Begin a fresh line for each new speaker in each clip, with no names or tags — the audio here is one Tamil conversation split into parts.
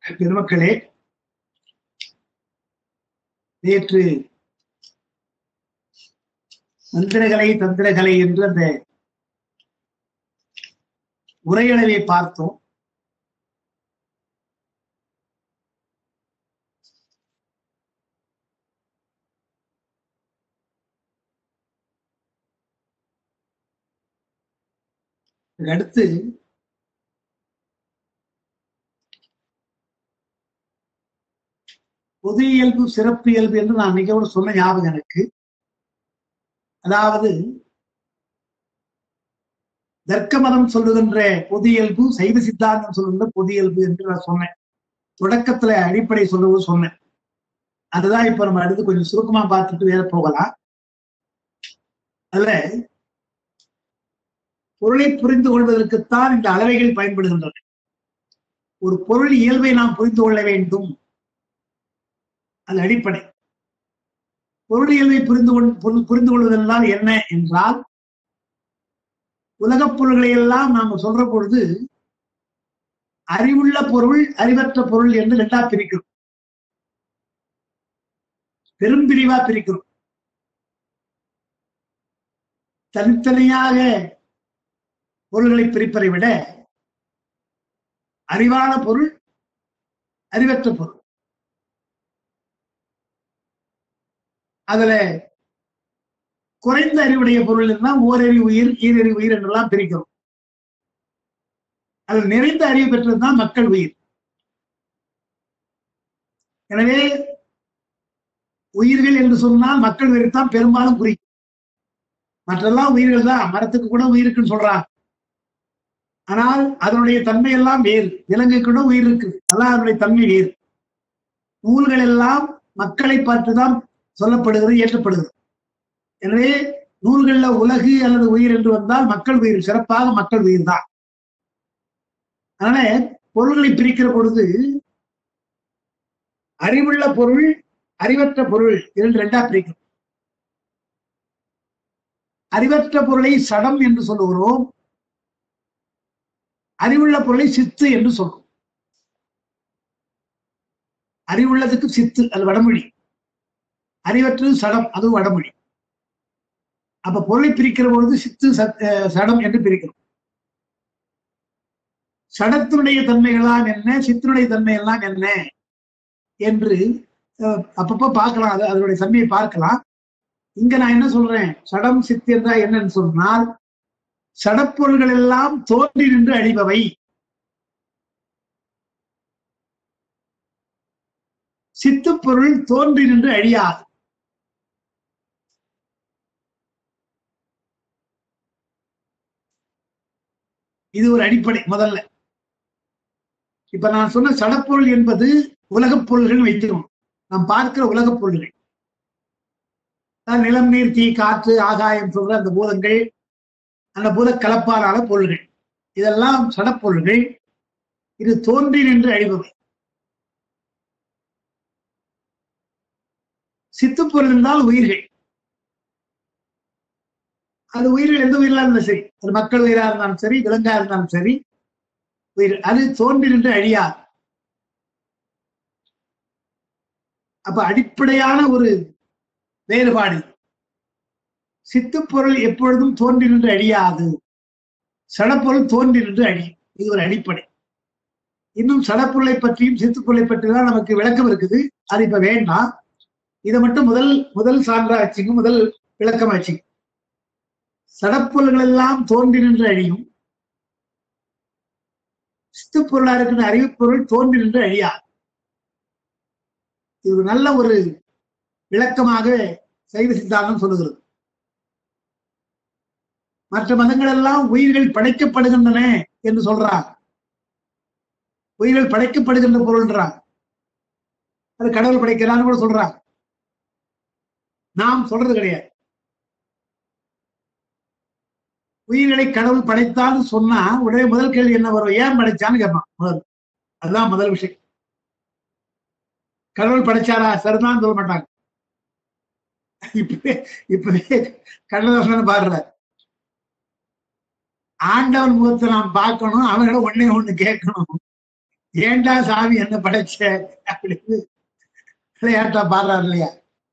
பெருமக்களே நேற்று மந்திரகலை தந்திரகலை என்று அந்த உரையளவை பார்த்தோம் அடுத்து பொது இயல்பு சிறப்பு இயல்பு என்று நான் மிகவும் சொன்ன ஞாபகம் எனக்கு அதாவது தர்க்க மதம் சொல்லுகின்ற பொது இயல்பு சைவ சித்தாந்தம் சொல்லுகின்ற பொது இயல்பு என்று நான் சொன்னேன் தொடக்கத்துல அடிப்படை சொல்லவும் சொன்னேன் அதுதான் இப்ப நம்ம அடுத்து கொஞ்சம் சுருக்கமா பார்த்துட்டு வேற போகலாம் அதுல பொருளை புரிந்து கொள்வதற்குத்தான் இந்த அளவைகள் பயன்படுகின்றன ஒரு பொருள் இயல்பை நாம் புரிந்து கொள்ள வேண்டும் அது அடிப்படை பொருள் இயல்பை புரிந்து கொள் புரிந்து கொள்வதென்றால் என்ன என்றால் உலகப் பொருள்களை எல்லாம் நாம் சொல்ற பொழுது அறிவுள்ள பொருள் அறிவற்ற பொருள் என்று ரெண்டா பிரிக்கிறோம் பெரும் பிரிவா பிரிக்கிறோம் தனித்தனியாக பொருள்களை பிரிப்பதை விட அறிவான பொருள் அறிவற்ற பொருள் அதுல குறைந்த அறிவுடைய பொருள் இருந்தால் ஓரறிவு உயிர் ஈரறிவு உயிர் என்றெல்லாம் பிரிக்கிறோம் அதில் நிறைந்த அறிவு பெற்றதுதான் மக்கள் உயிர் எனவே உயிர்கள் என்று சொன்னால் மக்கள் உயிர் தான் பெரும்பாலும் குறிக்கும் மற்றெல்லாம் உயிர்கள் தான் மரத்துக்கு கூட உயிருக்குன்னு சொல்றாங்க ஆனால் அதனுடைய தன்மை எல்லாம் வேறு விலங்கு கூட உயிர் இருக்கு அதான் அதனுடைய தன்மை வேறு நூல்கள் எல்லாம் மக்களை பார்த்துதான் சொல்லப்படுகிறது ஏற்றப்படுகிறது எனவே நூல்கள்ல உலகு அல்லது உயிர் என்று வந்தால் மக்கள் உயிர் சிறப்பாக மக்கள் உயிர் தான் அதனால பொருள்களை பிரிக்கிற பொழுது அறிவுள்ள பொருள் அறிவற்ற பொருள் இரண்டு ரெண்டா பிரிக்கும் அறிவற்ற பொருளை சடம் என்று சொல்லுகிறோம் அறிவுள்ள பொருளை சித்து என்று சொல்றோம் அறிவுள்ளதுக்கு சித்து அது வடமொழி அறிவற்றது சடம் அதுவும் வடமொழி அப்ப பொருளை பிரிக்கிற பொழுது சித்து சடம் என்று பிரிக்கிறோம் சடத்தினுடைய தன்மைகளாம் என்ன சித்தினுடைய தன்மை எல்லாம் என்ன என்று அப்பப்ப பார்க்கலாம் அது அதனுடைய தன்மையை பார்க்கலாம் இங்க நான் என்ன சொல்றேன் சடம் சித்து என்றா என்னன்னு சொன்னால் சடப்பொருள்கள் எல்லாம் தோன்றி நின்று அழிபவை சித்துப்பொருள் தோன்றி நின்று அழியாது இது ஒரு அடிப்படை முதல்ல இப்ப நான் சொன்ன சடப்பொருள் என்பது உலகப் பொருள்கள் வைக்கிறோம் நாம் பார்க்கிற உலகப் பொருள்கள் நிலம் நீர் தீ காற்று ஆகாயம் சொல்ற அந்த பூதங்கள் அந்த பூத கலப்பாலான பொருள்கள் இதெல்லாம் சடப்பொருள்கள் இது தோன்றி நின்று அழிபவை சித்துப்பொருள் என்றால் உயிர்கள் அது உயிர்கள் எந்த உயிர்களா இருந்தாலும் சரி அது மக்கள் உயிரா இருந்தாலும் சரி விலங்கா இருந்தாலும் சரி உயிர் அது தோன்றி நின்று அழியாது அப்ப அடிப்படையான ஒரு வேறுபாடு சித்துப்பொருள் எப்பொழுதும் தோன்றி நின்று அழியாது சடப்பொருள் தோன்றி நின்று அழியும் இது ஒரு அடிப்படை இன்னும் சடப்பொருளை பற்றியும் சித்துப்பொருளை பற்றிதான் நமக்கு விளக்கம் இருக்குது அது இப்ப வேண்டாம் இதை மட்டும் முதல் முதல் சான்றா வச்சுங்க முதல் விளக்கம் வச்சுங்க சடப்பொருள்கள் எல்லாம் தோன்றி நின்று அழியும் சித்துப்பொருளா இருக்கிற அறிவுப்பொருள் தோன்றி நின்று அழியாது இது நல்ல ஒரு விளக்கமாக சைவ சித்தாந்தம் சொல்லுகிறது மற்ற மதங்கள் எல்லாம் உயிர்கள் படைக்கப்படுகின்றன என்று சொல்றாங்க உயிர்கள் படைக்கப்படுகின்ற பொருள்ன்றாங்க அது கடவுள் படைக்கிறான்னு கூட சொல்றாங்க நாம் சொல்றது கிடையாது உயிர்களை கடவுள் படைத்தான்னு சொன்னா உடனே முதல் கேள்வி என்ன வரும் ஏன் படைச்சான்னு கேட்பான் முதல் அதுதான் முதல் விஷயம் கடவுள் படைச்சாரா சரிதான் சொல்ல மாட்டாங்க இப்பவே இப்பவே கண்ணதாசன் பாடுற ஆண்டவன் முகத்தை நாம் பார்க்கணும் அவனிடம் ஒன்னே ஒண்ணு கேட்கணும் ஏன்டா சாமி என்ன படைச்ச அப்படின்னு விளையாட்டா பாடுறாரு இல்லையா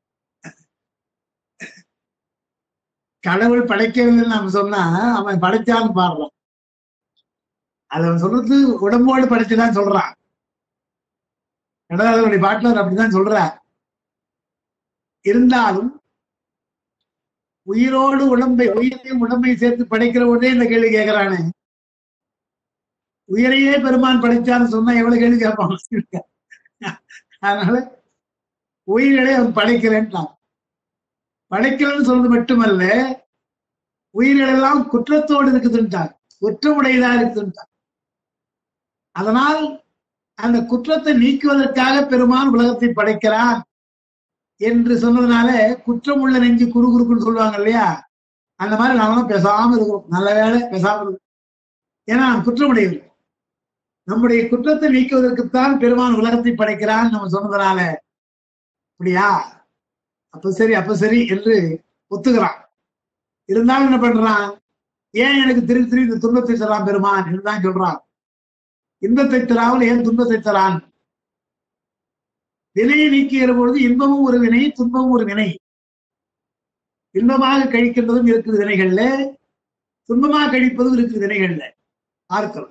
கடவுள் படைக்கவில்லைன்னு நம்ம சொன்னா அவன் படைச்சான்னு பாடுறான் அது அவன் சொல்றது உடம்போடு படைச்சுதான் சொல்றான் கடவுளுடைய பாட்டிலர் அப்படிதான் சொல்றார் இருந்தாலும் உயிரோடு உடம்பை உயிரையும் உடம்பை சேர்த்து படைக்கிற உடனே இந்த கேள்வி கேட்கிறானே உயிரையே பெருமான் படைச்சான்னு சொன்னா எவ்வளவு கேள்வி கேட்பான் அதனால உயிர்களை அவன் படைக்கிறேன்ட்டான் படைக்கிறேன்னு சொல்றது மட்டுமல்ல உயிர்கள் எல்லாம் குற்றத்தோடு இருக்குதுன்ட்டான் குற்றமுடையதா இருக்குதுன்ட்டான் அதனால் அந்த குற்றத்தை நீக்குவதற்காக பெருமான் உலகத்தை படைக்கிறான் என்று சொன்னதுனால குற்றம் உள்ள நெஞ்சு குறு குறுக்குன்னு சொல்லுவாங்க இல்லையா அந்த மாதிரி நாமளும் பேசாம இருக்கிறோம் நல்ல வேலை பேசாம இருக்கும் ஏன்னா நாம் குற்றமுடையவர் நம்முடைய குற்றத்தை நீக்குவதற்குத்தான் பெருமான் உலகத்தை படைக்கிறான் நம்ம சொன்னதுனால அப்படியா அப்ப சரி அப்ப சரி என்று ஒத்துக்கிறான் இருந்தாலும் என்ன பண்றான் ஏன் எனக்கு திருப்பி திருப்பி இந்த துன்பத்தை தரான் பெருமான் என்றுதான் சொல்றான் இன்பத்தை தராமல் ஏன் துன்பத்தை தரான் வினையை நீக்குகிற பொழுது இன்பமும் ஒரு வினை துன்பமும் ஒரு வினை இன்பமாக கழிக்கின்றதும் இருக்குது வினைகள்ல துன்பமாக கழிப்பதும் இருக்குது வினைகள்ல பார்க்கிறோம்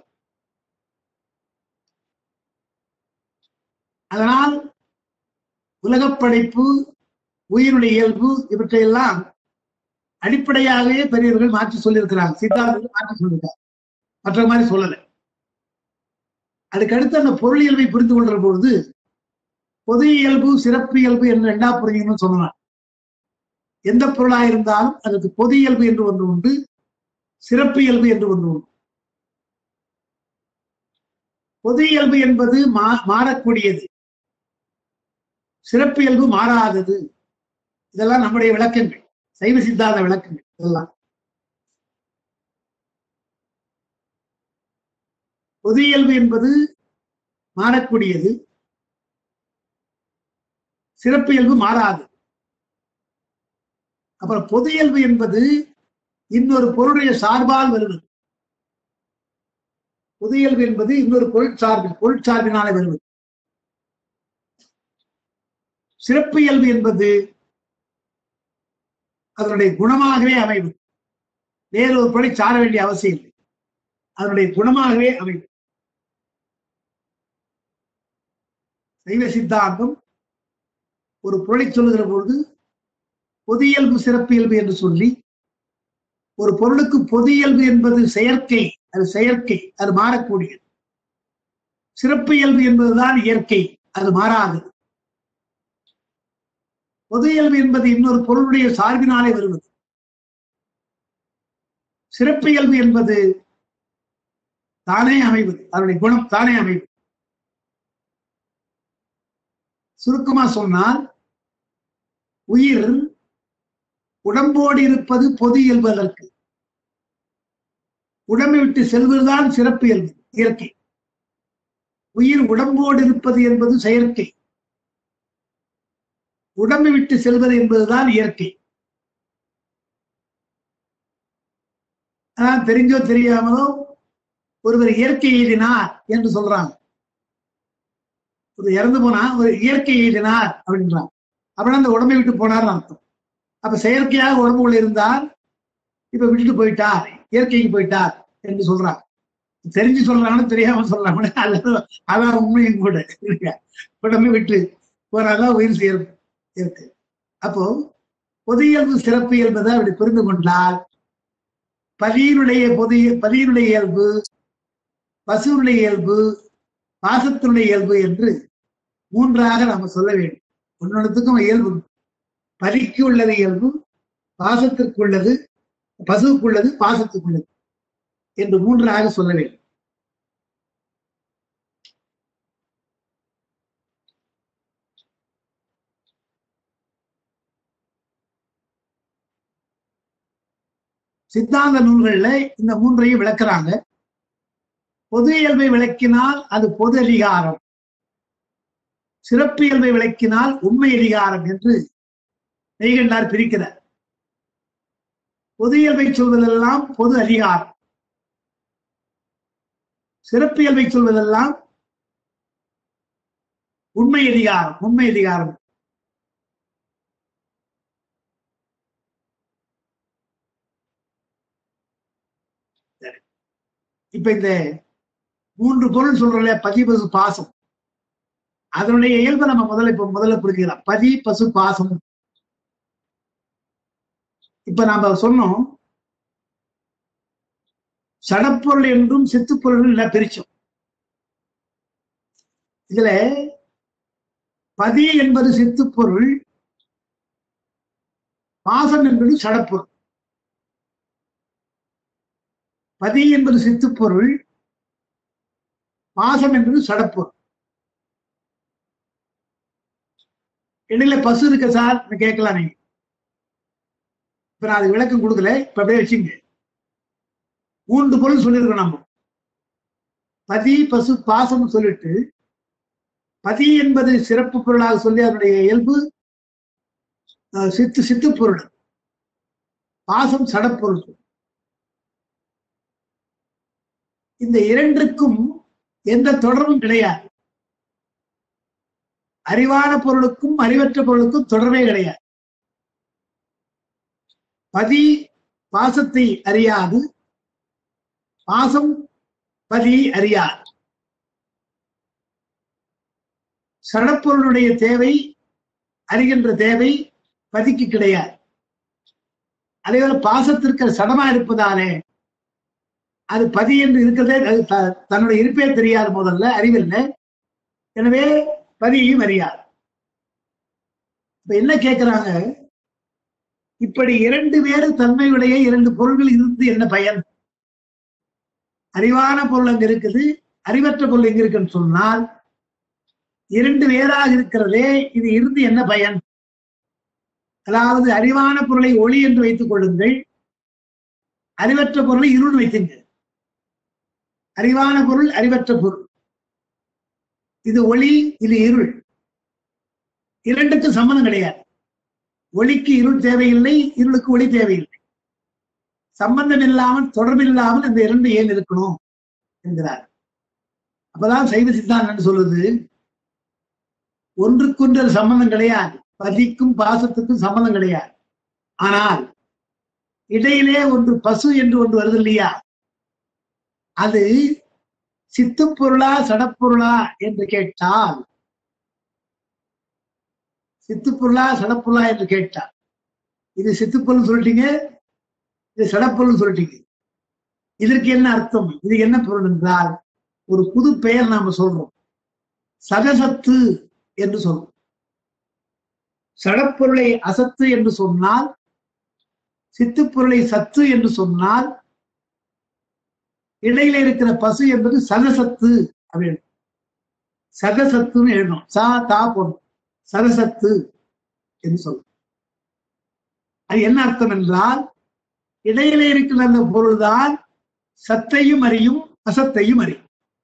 அதனால் உலகப் படைப்பு உயிருடைய இயல்பு இவற்றையெல்லாம் அடிப்படையாகவே பெரியவர்கள் மாற்றி சொல்லியிருக்கிறாங்க சித்தாந்தங்கள் மாற்றி சொல்லியிருக்காங்க மற்ற மாதிரி சொல்லலை அதுக்கடுத்து அந்த பொருள் இயல்பை புரிந்து கொள்ற பொழுது பொது இயல்பு சிறப்பு இயல்பு என்று ரெண்டா புரிஞ்சுக்கணும்னு சொல்லலாம் எந்த பொருளா இருந்தாலும் அதற்கு பொது இயல்பு என்று ஒன்று உண்டு சிறப்பு இயல்பு என்று ஒன்று உண்டு பொது இயல்பு என்பது மா மாறக்கூடியது சிறப்பு இயல்பு மாறாதது இதெல்லாம் நம்முடைய விளக்கங்கள் சைவ சித்தாந்த விளக்கங்கள் இதெல்லாம் பொது இயல்பு என்பது மாறக்கூடியது சிறப்பு இயல்பு மாறாது அப்புறம் பொது இயல்பு என்பது இன்னொரு பொருளுடைய சார்பால் வருவது பொது இயல்பு என்பது இன்னொரு பொருட்சார்பு பொருட்சார்பினாலே வருவது சிறப்பு இயல்பு என்பது அதனுடைய குணமாகவே அமைவது வேறு ஒரு பொருளை சார வேண்டிய அவசியம் இல்லை அதனுடைய குணமாகவே அமைவது சைவ சித்தாந்தம் ஒரு பொருளை சொல்லுகிற பொழுது பொது இயல்பு சிறப்பு இயல்பு என்று சொல்லி ஒரு பொருளுக்கு பொது இயல்பு என்பது செயற்கை அது செயற்கை அது மாறக்கூடியது சிறப்பு இயல்பு என்பதுதான் இயற்கை அது மாறாது பொது இயல்பு என்பது இன்னொரு பொருளுடைய சார்பினாலே வருவது சிறப்பு இயல்பு என்பது தானே அமைவது அதனுடைய குணம் தானே அமைவது சுருக்கமா சொன்னால் உயிர் உடம்போடு இருப்பது பொது இயல்பு அதற்கு உடம்பை விட்டு செல்வதுதான் சிறப்பு இயல்பு இயற்கை உயிர் உடம்போடு இருப்பது என்பது செயற்கை உடம்பை விட்டு செல்வது என்பதுதான் இயற்கை அதான் தெரிஞ்சோ தெரியாமலோ ஒருவர் இயற்கை எழுதினார் என்று சொல்றாங்க ஒரு இறந்து போனா ஒரு இயற்கை எழுதினார் அப்படின்றான் அப்படின்னா அந்த உடம்பை விட்டு போனார்னு அர்த்தம் அப்ப செயற்கையாக உடம்புக்குள்ள இருந்தார் இப்ப விட்டுட்டு போயிட்டார் இயற்கைக்கு போயிட்டார் என்று சொல்றாங்க தெரிஞ்சு சொல்றாங்கன்னு தெரியாம சொல்றாங்க அல்லது அதான் உண்மையும் கூட உடம்பை விட்டு போனாதான் உயிர் சேர்ப்பு இருக்கு அப்போ பொது இயல்பு சிறப்பு இயல்பதை அப்படி புரிந்து கொண்டால் பதியினுடைய பொது பதியினுடைய இயல்பு பசுனுடைய இயல்பு பாசத்தினுடைய இயல்பு என்று மூன்றாக நாம சொல்ல வேண்டும் ஒன்னொன்னுக்கும் இயல்பு பலிக்கு உள்ளது இயல்பு பாசத்திற்கு உள்ளது பசுவுக்கு உள்ளது பாசத்துக்கு உள்ளது என்று மூன்றாக சொல்ல வேண்டும் சித்தாந்த நூல்கள்ல இந்த மூன்றையும் விளக்குறாங்க பொது இயல்பை விளக்கினால் அது பொது அதிகாரம் சிறப்பு இயல்பை விளக்கினால் உண்மை அதிகாரம் என்று நெய்கண்டார் பிரிக்கிறார் பொது இயல்பை சொல்வதெல்லாம் பொது அதிகாரம் சிறப்பு இயல்பை சொல்வதெல்லாம் உண்மை அதிகாரம் உண்மை அதிகாரம் சரி. இப்ப இந்த மூன்று பொருள் சொல்றோம்ல பதி பசு பாசம் அதனுடைய இயல்பை நம்ம முதல்ல இப்ப முதல்ல புரிஞ்சுக்கலாம் பதி பசு பாசம் இப்ப நாம சொன்னோம் சடப்பொருள் என்றும் சித்துப்பொருள் எல்லாம் பிரிச்சோம் இதுல பதி என்பது சித்துப்பொருள் பாசம் என்பது சடப்பொருள் பதி என்பது சித்துப்பொருள் பாசம் என்பது சடப்பொருள் இடையில பசு இருக்க சார் கேட்கலாம் நீங்க இப்ப நான் அதுக்கு விளக்கம் கொடுக்கல இப்ப அப்படியே வச்சுங்க மூன்று பொருள் சொல்லியிருக்கோம் நம்ம பதி பசு பாசம் சொல்லிட்டு பதி என்பது சிறப்பு பொருளாக சொல்லி அதனுடைய இயல்பு அஹ், சித்து சித்து பொருள் பாசம் சடப்பொருள் இந்த இரண்டுக்கும் எந்த தொடர்பும் கிடையாது அறிவான பொருளுக்கும் அறிவற்ற பொருளுக்கும் தொடர்பே கிடையாது பதி பாசத்தை அறியாது பாசம் பதி அறியாது சடப்பொருளுடைய தேவை அறிகின்ற தேவை பதிக்கு கிடையாது அதேபோல பாசத்திற்கு சடமா இருப்பதாலே அது பதி என்று இருக்கிறதே அது த- தன்னுடைய இருப்பே தெரியாது முதல்ல அறிவில்லை எனவே பதியையும் அறியாது இப்ப என்ன கேட்கிறாங்க இப்படி இரண்டு வேறு தன்மையுடைய இரண்டு பொருள்கள் இருந்து என்ன பயன் அறிவான பொருள் அங்க இருக்குது அறிவற்ற பொருள் எங்க இருக்குன்னு சொன்னால் இரண்டு வேறாக இருக்கிறதே இது இருந்து என்ன பயன் அதாவது அறிவான பொருளை ஒளி என்று வைத்துக் கொள்ளுங்கள் அறிவற்ற பொருளை இருள் வைத்துங்க அறிவான பொருள் அறிவற்ற பொருள் இது ஒளி இது இருள் இரண்டுக்கும் சம்மந்தம் கிடையாது ஒளிக்கு இருள் தேவையில்லை இருளுக்கு ஒளி தேவையில்லை சம்பந்தம் இல்லாமல் தொடர்பு இல்லாமல் இந்த இரண்டு ஏன் இருக்கணும் என்கிறார் அப்பதான் சைவ சித்தாந்தம் சொல்லுது ஒன்றுக்கொன்று அது சம்பந்தம் கிடையாது பதிக்கும் பாசத்துக்கும் சம்பந்தம் கிடையாது ஆனால் இடையிலே ஒன்று பசு என்று ஒன்று வருது இல்லையா அது சித்துப்பொருளா சடப்பொருளா என்று கேட்டால் சித்துப்பொருளா சடப்பொருளா என்று கேட்டால் இது சித்துப்பொருள் சொல்லிட்டீங்க இது சடப்பொருள் சொல்லிட்டீங்க இதற்கு என்ன அர்த்தம் இது என்ன பொருள் என்றால் ஒரு புது பெயர் நாம சொல்றோம் சகசத்து என்று சொல்றோம் சடப்பொருளை அசத்து என்று சொன்னால் சித்துப்பொருளை சத்து என்று சொன்னால் இடையில இருக்கிற பசு என்பது சகசத்து அப்படின்னு சகசத்துன்னு எழுதணும் சா தா போடணும் சகசத்து என்று சொல்லும் அது என்ன அர்த்தம் என்றால் இடையில இருக்கிற அந்த பொருள்தான் சத்தையும் அறியும் அசத்தையும் அறியும்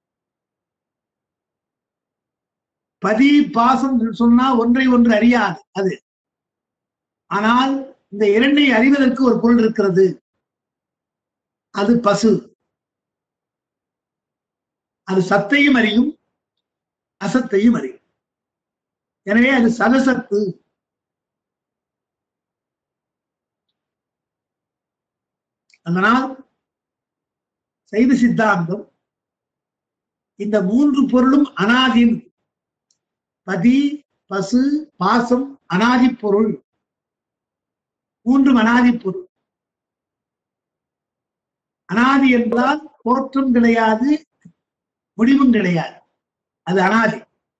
பதி பாசம் சொன்னா ஒன்றை ஒன்று அறியாது அது ஆனால் இந்த இரண்டை அறிவதற்கு ஒரு பொருள் இருக்கிறது அது பசு அது சத்தையும் அறியும் அசத்தையும் அறியும் எனவே அது சதசத்து அதனால் சைவ சித்தாந்தம் இந்த மூன்று பொருளும் அனாதின் பதி பசு பாசம் அனாதி பொருள் மூன்றும் அனாதி பொருள் அனாதி என்றால் தோற்றம் கிடையாது முடிவும் கிடையாது அது அனாதி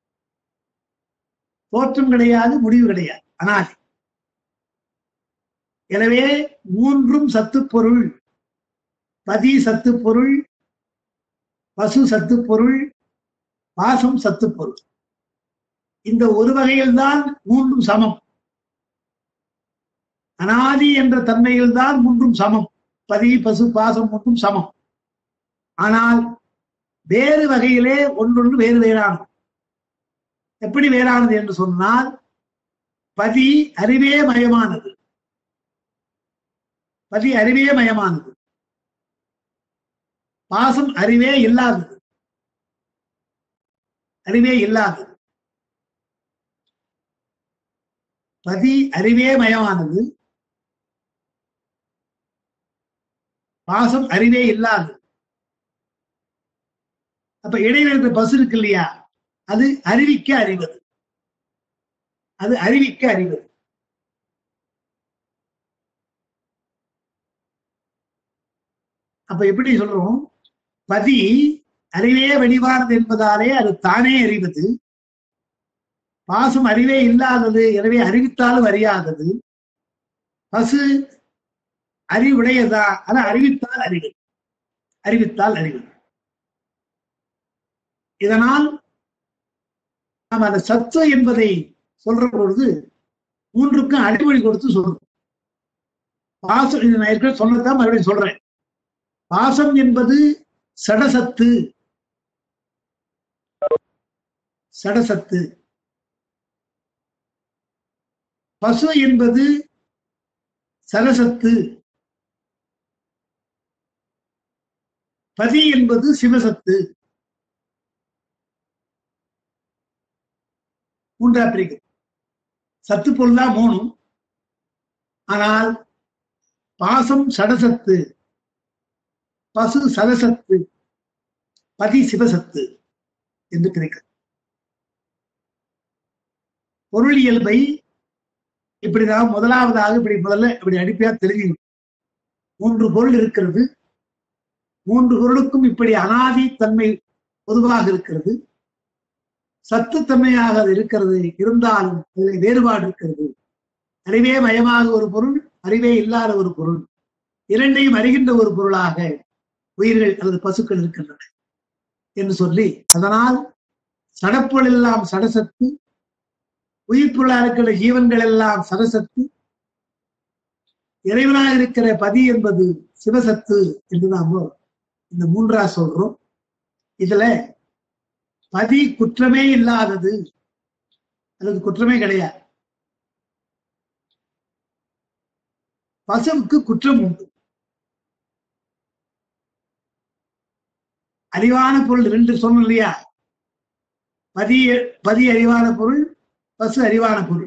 தோற்றம் கிடையாது முடிவு கிடையாது அனாதி எனவே மூன்றும் சத்து பொருள் பதி சத்து பொருள் பசு சத்து பொருள் பாசம் சத்து பொருள் இந்த ஒரு வகையில்தான் மூன்றும் சமம் அனாதி என்ற தன்மையில்தான் மூன்றும் சமம் பதி பசு பாசம் மூன்றும் சமம் ஆனால் வேறு வகையிலே ஒன்றொன்று வேறு வேறானது எப்படி வேறானது என்று சொன்னால் பதி அறிவே மயமானது பதி அறிவே மயமானது பாசம் அறிவே இல்லாதது அறிவே இல்லாதது பதி அறிவே மயமானது பாசம் அறிவே இல்லாதது அப்ப இடையில இருக்கிற பசு இருக்கு இல்லையா அது அறிவிக்க அறிவது அது அறிவிக்க அறிவது அப்ப எப்படி சொல்றோம் பதி அறிவே வெளிவானது என்பதாலே அது தானே அறிவது பாசம் அறிவே இல்லாதது எனவே அறிவித்தாலும் அறியாதது பசு அறிவுடையதா ஆனா அறிவித்தால் அறிவு அறிவித்தால் அறிவு இதனால் நாம் அந்த சத்து என்பதை சொல்ற பொழுது மூன்றுக்கும் அடிமொழி கொடுத்து சொல்றோம் பாசம் இது நான் ஏற்கனவே சொன்னதான் மறுபடியும் சொல்றேன் பாசம் என்பது சடசத்து சடசத்து பசு என்பது சரசத்து பதி என்பது சிவசத்து மூன்றா பிரிக்கு சத்து பொருளா மூணும் ஆனால் பாசம் சடசத்து பசு சரசத்து பதி சிவசத்து என்று பிரிக்க பொருள் இயல்பை இப்படிதான் முதலாவதாக இப்படி முதல்ல இப்படி அடிப்பையா தெரிஞ்சுக்கணும் மூன்று பொருள் இருக்கிறது மூன்று பொருளுக்கும் இப்படி அனாதி தன்மை பொதுவாக இருக்கிறது சத்து தன்மையாக அது இருக்கிறது இருந்தாலும் அதில் வேறுபாடு இருக்கிறது அறிவே மயமாக ஒரு பொருள் அறிவே இல்லாத ஒரு பொருள் இரண்டையும் அறிகின்ற ஒரு பொருளாக உயிர்கள் அல்லது பசுக்கள் இருக்கின்றன என்று சொல்லி அதனால் சடப்பொருள் எல்லாம் சடசத்து உயிர்ப்புள்ளா இருக்கிற ஜீவன்கள் எல்லாம் சரசத்து இறைவனாக இருக்கிற பதி என்பது சிவசத்து என்று நாம இந்த மூன்றா சொல்றோம் இதுல பதி குற்றமே இல்லாதது அதுக்கு குற்றமே கிடையாது பசுவுக்கு குற்றம் உண்டு அறிவான பொருள் ரெண்டு சொன்னோம் இல்லையா பதி பதி அறிவான பொருள் பசு அறிவான பொருள்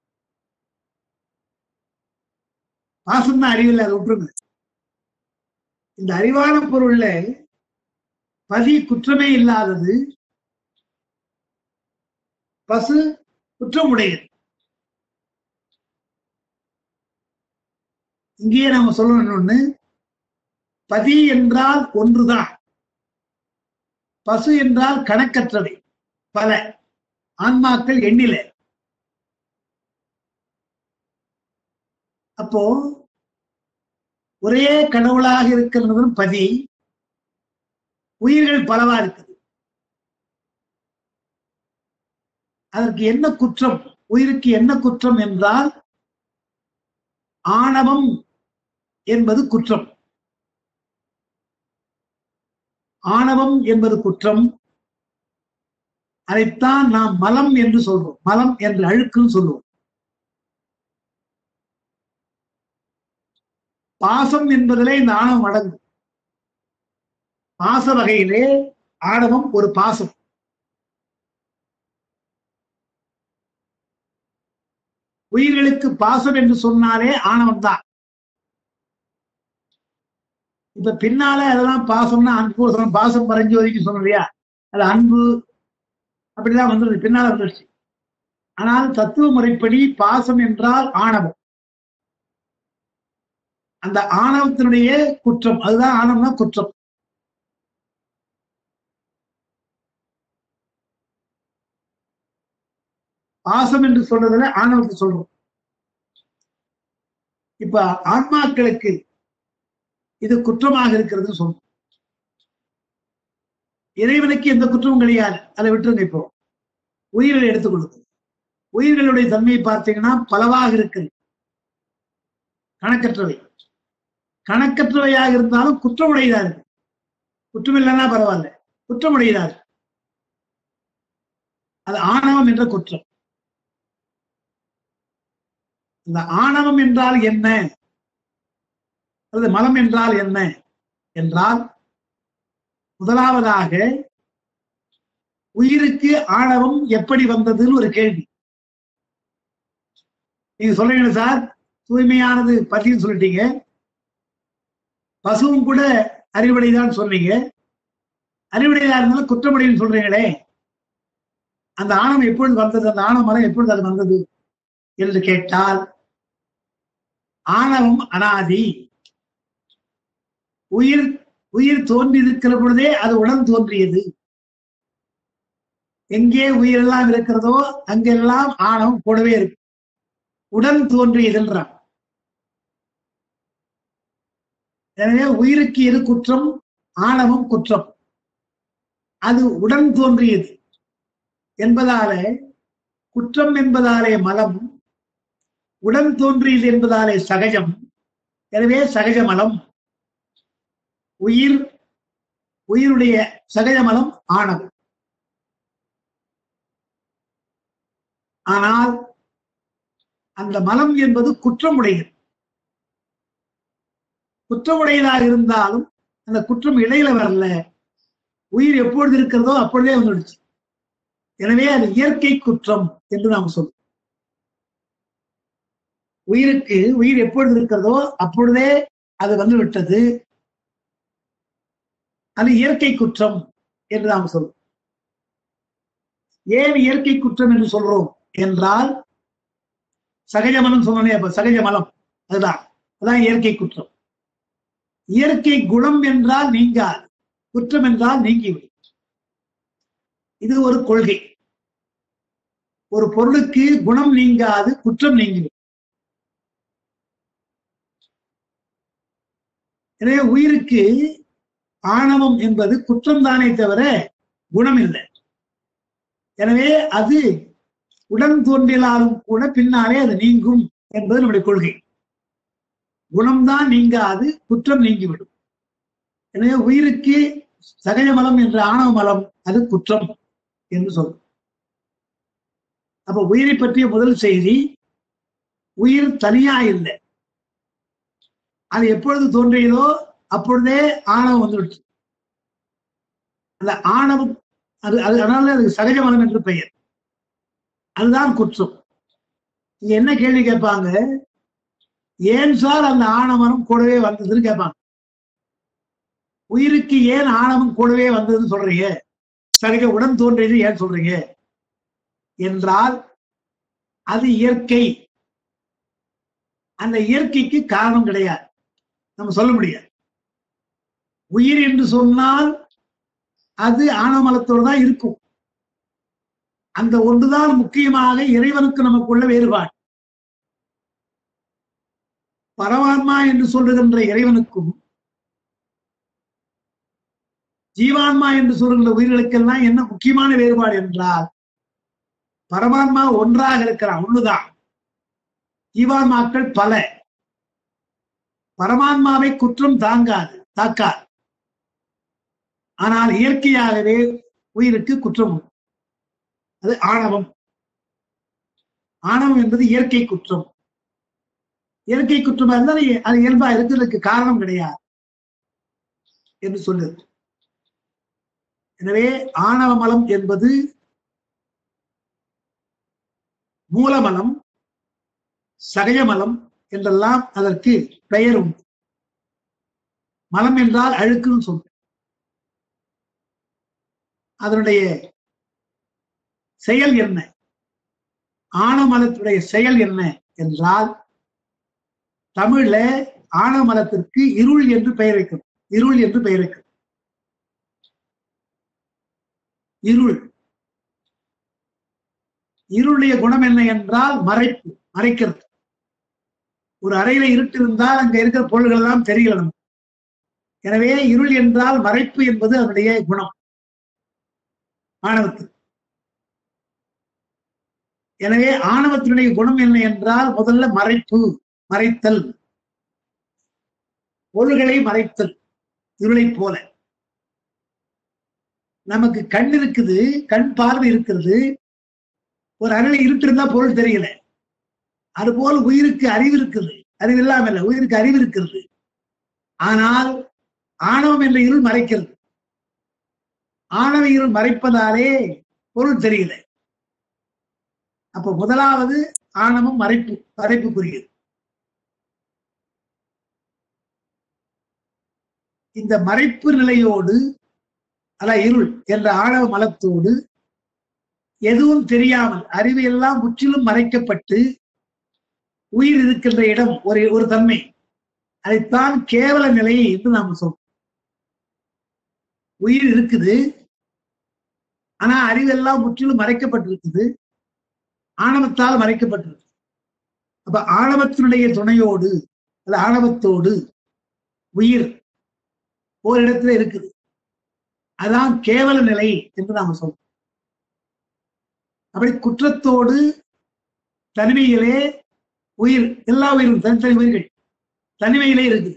பாசம் தான் அறிவில் அதை விட்டுருங்க இந்த அறிவான பொருள்ல பதி குற்றமே இல்லாதது பசு குற்றம் உடையது இங்கேயே நாம சொல்லணும் ஒண்ணு பதி என்றால் ஒன்றுதான் பசு என்றால் கணக்கற்றவை பல ஆன்மாக்கள் எண்ணில அப்போ ஒரே கடவுளாக இருக்கிறதும் பதி உயிர்கள் பலவா இருக்குது அதற்கு என்ன குற்றம் உயிருக்கு என்ன குற்றம் என்றால் ஆணவம் என்பது குற்றம் ஆணவம் என்பது குற்றம் அதைத்தான் நாம் மலம் என்று சொல்றோம் மலம் என்று அழுக்குன்னு சொல்லுவோம் பாசம் என்பதிலே இந்த ஆணவம் அடங்கும் பாச வகையிலே ஆணவம் ஒரு பாசம் உயிர்களுக்கு பாசம் என்று சொன்னாலே ஆணவம் தான் இப்ப பின்னால அதெல்லாம் பாசம்னா அன்பு சொன்ன பாசம் பறஞ்சு ஒதுக்கி சொன்னோம் இல்லையா அது அன்பு அப்படிதான் வந்துருது பின்னால வந்துருச்சு ஆனால் தத்துவ முறைப்படி பாசம் என்றால் ஆணவம் அந்த ஆணவத்தினுடைய குற்றம் அதுதான் ஆணவம்னா குற்றம் பாசம் என்று சொல்றதுல ஆணவத்தை சொல்றோம் இப்ப ஆன்மாக்களுக்கு இது குற்றமாக இருக்கிறது சொல்றோம் இறைவனுக்கு எந்த குற்றமும் கிடையாது அதை விட்டுருங்க இப்போ உயிர்களை எடுத்துக்கொள்ளுங்க உயிர்களுடைய தன்மையை பார்த்தீங்கன்னா பலவாக இருக்கிறது கணக்கற்றவை கணக்கற்றவையாக இருந்தாலும் குற்றமுடையதா இருக்கு குற்றம் இல்லைன்னா பரவாயில்ல குற்றமுடையதா இருக்கு அது ஆணவம் என்ற குற்றம் இந்த ஆணவம் என்றால் என்ன அல்லது மலம் என்றால் என்ன என்றால் முதலாவதாக உயிருக்கு ஆணவம் எப்படி வந்ததுன்னு ஒரு கேள்வி நீங்க சொல்றீங்க சார் தூய்மையானது பத்தின்னு சொல்லிட்டீங்க பசுவும் கூட அறிவுடைதான் சொன்னீங்க அறிவுடையதா இருந்தாலும் குற்றமுடையன்னு சொல்றீங்களே அந்த ஆணவம் எப்பொழுது வந்தது அந்த ஆணவ மரம் எப்பொழுது அது வந்தது என்று கேட்டால் ஆணவம் அனாதி உயிர் உயிர் தோன்றி இருக்கிற பொழுதே அது உடன் தோன்றியது எங்கே உயிரெல்லாம் இருக்கிறதோ அங்கெல்லாம் ஆணவம் கூடவே இருக்கு உடன் தோன்றியதுன்றான் எனவே உயிருக்கு எது குற்றம் ஆணவம் குற்றம் அது உடன் தோன்றியது என்பதாலே குற்றம் என்பதாலே மலம் உடன் தோன்றியது என்பதாலே சகஜம் எனவே சகஜ மலம் உயிர் உயிருடைய சகஜ மலம் ஆணவம் ஆனால் அந்த மலம் என்பது குற்றமுடையது குற்றமுடையதாக இருந்தாலும் அந்த குற்றம் இடையில வரல உயிர் எப்பொழுது இருக்கிறதோ அப்பொழுதே வந்துடுச்சு எனவே அது இயற்கை குற்றம் என்று நாம் சொல்றோம் உயிருக்கு உயிர் எப்பொழுது இருக்கிறதோ அப்பொழுதே அது வந்து விட்டது அது இயற்கை குற்றம் என்று நாம் சொல்றோம் ஏன் இயற்கை குற்றம் என்று சொல்றோம் என்றால் சகஜ மலம் சொன்னே அப்ப சகஜ மலம் அதுதான் அதான் இயற்கை குற்றம் இயற்கை குணம் என்றால் நீங்காது குற்றம் என்றால் நீங்கிவிடும் இது ஒரு கொள்கை ஒரு பொருளுக்கு குணம் நீங்காது குற்றம் நீங்கிவிடும் எனவே உயிருக்கு ஆணவம் என்பது குற்றம் தானே தவிர குணம் இல்லை எனவே அது உடன் தோன்றினாலும் கூட பின்னாலே அது நீங்கும் என்பது நம்முடைய கொள்கை குணம்தான் நீங்காது குற்றம் நீங்கிவிடும் எனவே உயிருக்கு சகஜ மலம் என்ற ஆணவ மலம் அது குற்றம் என்று சொல்லும் அப்ப உயிரை பற்றிய முதல் செய்தி உயிர் தனியா இல்லை அது எப்பொழுது தோன்றியதோ அப்பொழுதே ஆணவம் வந்துவிட்டு அந்த ஆணவம் அது அது அதனால அது சகஜ மலம் என்று பெயர் அதுதான் குற்றம் இங்க என்ன கேள்வி கேட்பாங்க ஏன் சார் அந்த ஆணவனம் கூடவே வந்ததுன்னு கேட்பாங்க உயிருக்கு ஏன் ஆணவம் கூடவே வந்ததுன்னு சொல்றீங்க சகஜ உடன் தோன்றியது ஏன் சொல்றீங்க என்றால் அது இயற்கை அந்த இயற்கைக்கு காரணம் கிடையாது நம்ம சொல்ல முடியாது உயிர் என்று சொன்னால் அது ஆணவமலத்தோடு தான் இருக்கும் அந்த ஒன்றுதான் முக்கியமாக இறைவனுக்கு நமக்குள்ள வேறுபாடு பரமாத்மா என்று சொல்லுகின்ற இறைவனுக்கும் ஜீவான்மா என்று சொல்லுகின்ற உயிர்களுக்கெல்லாம் என்ன முக்கியமான வேறுபாடு என்றால் பரமாத்மா ஒன்றாக இருக்கிறான் ஒண்ணுதான் ஜீவான்மாக்கள் பல பரமாத்மாவை குற்றம் தாங்காது தாக்காது ஆனால் இயற்கையாகவே உயிருக்கு குற்றம் உண்டு அது ஆணவம் ஆணவம் என்பது இயற்கை குற்றம் இயற்கை குற்றமா இருந்தால் அது இயல்பா இருக்கிறதுக்கு காரணம் கிடையாது என்று சொல்லுது எனவே ஆணவ மலம் என்பது மூலமலம் சகஜமலம் என்றெல்லாம் அதற்கு பெயர் உண்டு மலம் என்றால் அழுக்குன்னு சொல்றேன் அதனுடைய செயல் என்ன ஆணவமலத்துடைய செயல் என்ன என்றால் தமிழ்ல ஆணவமலத்திற்கு இருள் என்று பெயர் வைக்கும் இருள் என்று பெயர் வைக்கும் இருள் இருளுடைய குணம் என்ன என்றால் மறைப்பு மறைக்கிறது ஒரு அறையில இருட்டு இருந்தால் அங்க இருக்கிற பொருள்கள் எல்லாம் தெரியல நமக்கு எனவே இருள் என்றால் மறைப்பு என்பது அதனுடைய குணம் ஆணவத்து எனவே ஆணவத்தினுடைய குணம் என்ன என்றால் முதல்ல மறைப்பு மறைத்தல் பொருள்களை மறைத்தல் இருளை போல நமக்கு கண் இருக்குது கண் பார்வை இருக்கிறது ஒரு அறையில இருட்டு இருந்தா பொருள் தெரியல அதுபோல் உயிருக்கு அறிவு இருக்குது அறிவு இல்லாம இல்ல உயிருக்கு அறிவு இருக்கிறது ஆனால் ஆணவம் என்ற இருள் மறைக்கிறது ஆணவ இருள் மறைப்பதாலே பொருள் தெரியல அப்ப முதலாவது ஆணவம் மறைப்பு மறைப்புக்குரியது இந்த மறைப்பு நிலையோடு அல்ல இருள் என்ற ஆணவ மலத்தோடு எதுவும் தெரியாமல் அறிவு எல்லாம் முற்றிலும் மறைக்கப்பட்டு உயிர் இருக்கின்ற இடம் ஒரு ஒரு தன்மை அதைத்தான் கேவல நிலை என்று நாம சொல்றோம் உயிர் இருக்குது ஆனா அறிவெல்லாம் முற்றிலும் மறைக்கப்பட்டிருக்குது ஆணவத்தால் மறைக்கப்பட்டிருக்கு அப்ப ஆணவத்தினுடைய துணையோடு அல்ல ஆணவத்தோடு உயிர் ஒரு இடத்துல இருக்குது அதான் கேவல நிலை என்று நாம சொல்றோம் அப்படி குற்றத்தோடு தனிமையிலே உயிர் எல்லா உயிரும் தனித்தனி உயிர்கள் தனிமையிலே இருக்கு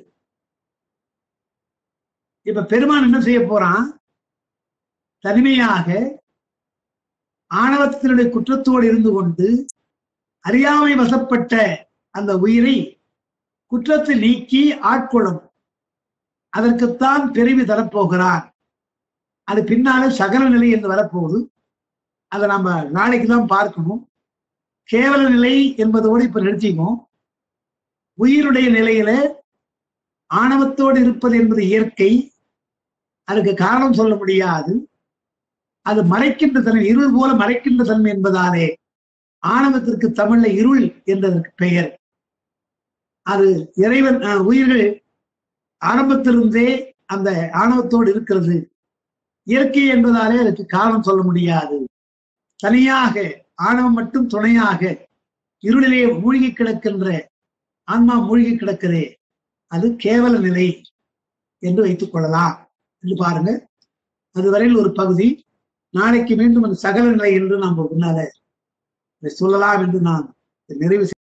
இப்ப பெருமான் என்ன செய்ய போறான் தனிமையாக ஆணவத்தினுடைய குற்றத்தோடு இருந்து கொண்டு அறியாமை வசப்பட்ட அந்த உயிரை குற்றத்தை நீக்கி ஆட்கொள்ளும் அதற்குத்தான் பிறவி தரப்போகிறார் அது பின்னாலே சகல நிலை என்று வரப்போகுது அதை நம்ம நாளைக்கு தான் பார்க்கணும் கேவல நிலை என்பதோடு இப்ப நிறுத்திக்குவோம் உயிருடைய நிலையில ஆணவத்தோடு இருப்பது என்பது இயற்கை அதுக்கு காரணம் சொல்ல முடியாது அது மறைக்கின்ற தன்மை இருள் போல மறைக்கின்ற தன்மை என்பதாலே ஆணவத்திற்கு தமிழ்ல இருள் என்றதற்கு பெயர் அது இறைவன் அஹ், உயிர்கள் ஆரம்பத்திலிருந்தே அந்த ஆணவத்தோடு இருக்கிறது இயற்கை என்பதாலே அதுக்கு காரணம் சொல்ல முடியாது தனியாக ஆணவம் மட்டும் துணையாக இருளிலே மூழ்கி கிடக்கின்ற ஆன்மா மூழ்கி கிடக்குதே அது கேவல நிலை என்று வைத்துக் கொள்ளலாம் என்று பாருங்க அதுவரையில் ஒரு பகுதி நாளைக்கு மீண்டும் அந்த சகல நிலை என்று நாம் முன்னால இதை சொல்லலாம் என்று நான் நிறைவு